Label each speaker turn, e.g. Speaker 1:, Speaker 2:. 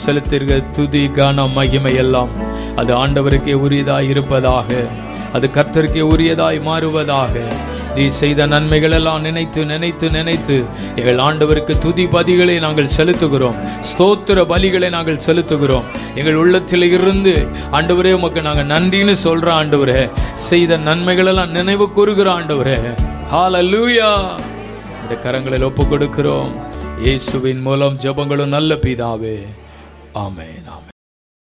Speaker 1: செலுத்துகிற துதி கனம் மகிமை எல்லாம் அது ஆண்டவருக்கே உரியதாய் இருப்பதாக அது கர்த்தருக்கே உரியதாய் மாறுவதாக நீ செய்த நன்மைகள் எல்லாம் நினைத்து நினைத்து நினைத்து எங்கள் ஆண்டவருக்கு துதி பதிகளை நாங்கள் செலுத்துகிறோம் ஸ்தோத்திர பலிகளை நாங்கள் செலுத்துகிறோம் எங்கள் உள்ளத்தில் இருந்து ஆண்டவரே உமக்கு நாங்கள் நன்றின்னு சொல்ற ஆண்டவரே செய்த நன்மைகள் எல்லாம் நினைவு கூறுகிற ஆண்டவரே ஹalleluya இந்த கரங்களில் ஒப்பு கொடுக்கிறோம் இயேசுவின் மூலம் ஜெபங்களும் நல்ல பிதாவே ஆமென் ஆமென்